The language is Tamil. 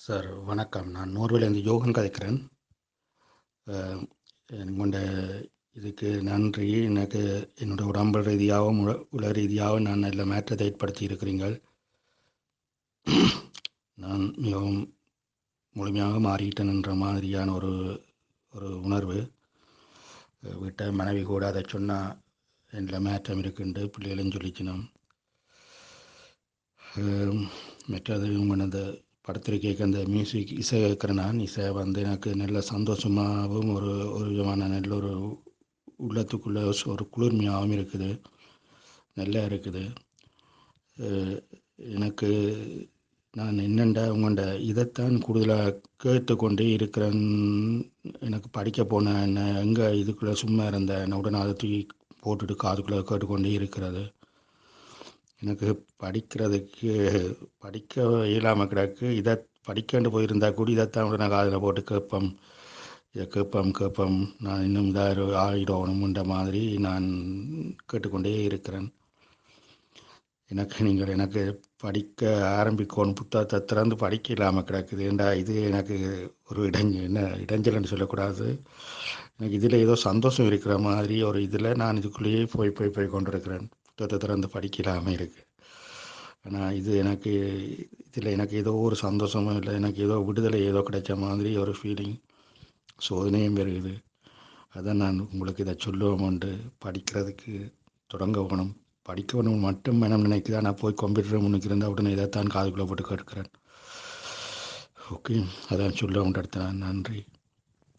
சார் வணக்கம் நான் நோர்வேலேருந்து யோகன் கதைக்கிறேன் அஹ், உங்களோட இதுக்கு நன்றி எனக்கு என்னோட உடம்பு ரீதியாகவும் உல உல ரீதியாகவும் நான் நல்ல மாற்றத்தை ஏற்படுத்தி இருக்கிறீங்கள் நான் மிகவும் முழுமையாக மாறிட்டேன் என்ற மாதிரியான ஒரு ஒரு உணர்வு அஹ், வீட்டை மனைவி கூட அதை சொன்னால் என்னில் மாற்றம் இருக்குண்டு பிள்ளைகளும் சொல்லிச்சினோம் அஹ், மற்றது உங்களது படத்தில் கேட்க அந்த மியூசிக் இசை கேட்குறேன் நான் இசை வந்து எனக்கு நல்ல சந்தோஷமாகவும் ஒரு ஒரு விதமான நல்ல ஒரு உள்ளத்துக்குள்ளே ஒரு குளிர்மையாகவும் இருக்குது நல்லா இருக்குது அஹ் எனக்கு நான் என்னென்ன உங்கள்ட இதைத்தான் கூடுதலாக கேட்டுக்கொண்டே இருக்கிறேன் எனக்கு படிக்க போன என்ன எங்கே இதுக்குள்ளே சும்மா இருந்த என்ன உடனே அதை தூக்கி போட்டுட்டு காதுக்குள்ளே கேட்டுக்கொண்டே இருக்கிறது எனக்கு படிக்கிறதுக்கு படிக்க இயலாமல் கிடக்கு இதை படிக்கண்டு போயிருந்தா கூட இதைத்தான் உடனே காதில் போட்டு கேட்போம் இதை கேட்போம் கேட்போம் நான் இன்னும் இதாக ஆகிடணும்ன்ற மாதிரி நான் கேட்டுக்கொண்டே இருக்கிறேன் எனக்கு நீங்கள் எனக்கு படிக்க ஆரம்பிக்கணும் புத்தகத்தை திறந்து படிக்க இல்லாமல் கிடக்குது ஏண்டா இது எனக்கு ஒரு இடைஞ்ச என்ன இடைஞ்சல்னு சொல்லக்கூடாது எனக்கு இதில் ஏதோ சந்தோஷம் இருக்கிற மாதிரி ஒரு இதில் நான் இதுக்குள்ளேயே போய் போய் போய் கொண்டிருக்கிறேன் புத்தகத்தை திறந்து படிக்க இல்லாமல் இருக்கு ஆனால் இது எனக்கு இதில் எனக்கு ஏதோ ஒரு சந்தோஷமும் இல்லை எனக்கு ஏதோ விடுதலை ஏதோ கிடைச்ச மாதிரி ஒரு ஃபீலிங் சோதனையும் வருகுது அதான் நான் உங்களுக்கு இதை சொல்லுவோம்ண்டு படிக்கிறதுக்கு தொடங்க வேணும் படிக்க வேணும் மட்டும் மனம் நினைக்குதா நான் போய் கம்ப்யூட்டர் முன்னுக்கு இருந்தால் உடனே இதைத்தான் காதுக்குள்ளே போட்டு கேட்கிறேன் ஓகே அதான் சொல்ல அடுத்த நன்றி